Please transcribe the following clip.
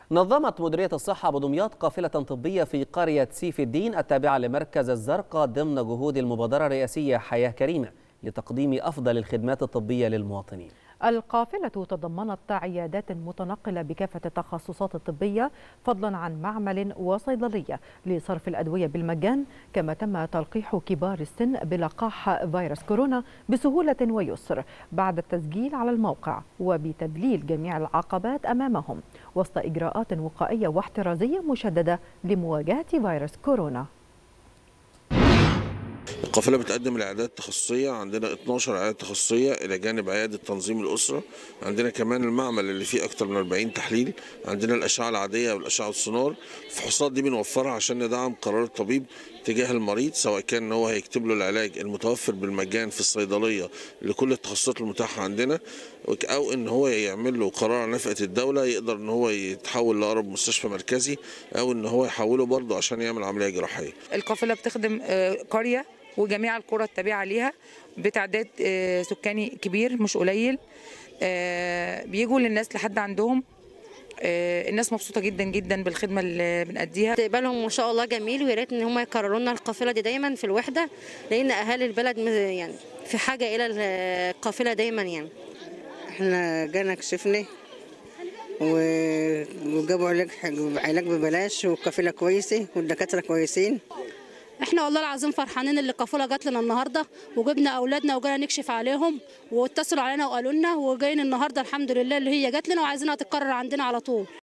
نظمت مديرية الصحة بدمياط قافلة طبية في قرية سيف الدين التابعة لمركز الزرقاء ضمن جهود المبادرة الرئاسية حياة كريمة لتقديم أفضل الخدمات الطبية للمواطنين القافلة تضمنت عيادات متنقلة بكافة التخصصات الطبية فضلا عن معمل وصيدلية لصرف الأدوية بالمجان كما تم تلقيح كبار السن بلقاح فيروس كورونا بسهولة ويسر بعد التسجيل على الموقع وبتذليل جميع العقبات أمامهم وسط إجراءات وقائية واحترازية مشددة لمواجهة فيروس كورونا القافلة بتقدم العيادات التخصصية عندنا 12 عيادة تخصصية إلى جانب عيادة تنظيم الأسرة عندنا كمان المعمل اللي فيه أكتر من 40 تحليل عندنا الأشعة العادية والأشعة السونار الفحوصات دي بنوفرها عشان ندعم قرار الطبيب تجاه المريض سواء كان ان هو هيكتب له العلاج المتوفر بالمجان في الصيدليه لكل التخصصات المتاحه عندنا او ان هو يعمل له قرار على نفقه الدوله يقدر ان هو يتحول لاقرب مستشفى مركزي او ان هو يحوله برضه عشان يعمل عمليه جراحيه. القافله بتخدم قريه وجميع القرى التابعه ليها بتعداد سكاني كبير مش قليل بيجوا للناس لحد عندهم الناس مبسوطه جدا جدا بالخدمه اللي بنأديها استقبالهم ما شاء الله جميل ويا ريت ان هم يكرروا لنا القافله دي دايما في الوحده لان اهالي البلد يعني في حاجه الى القافله دايما يعني احنا جانا كشفنا وجابوا علاج علاج ببلاش والقافله كويسه والدكاتره كويسين احنا والله العظيم فرحانين اللي القافله جات لنا النهارده وجبنا اولادنا وجينا نكشف عليهم واتصلوا علينا وقالوا لنا وجايين النهارده الحمد لله اللي هي جات لنا وعايزينها تتكرر عندنا على طول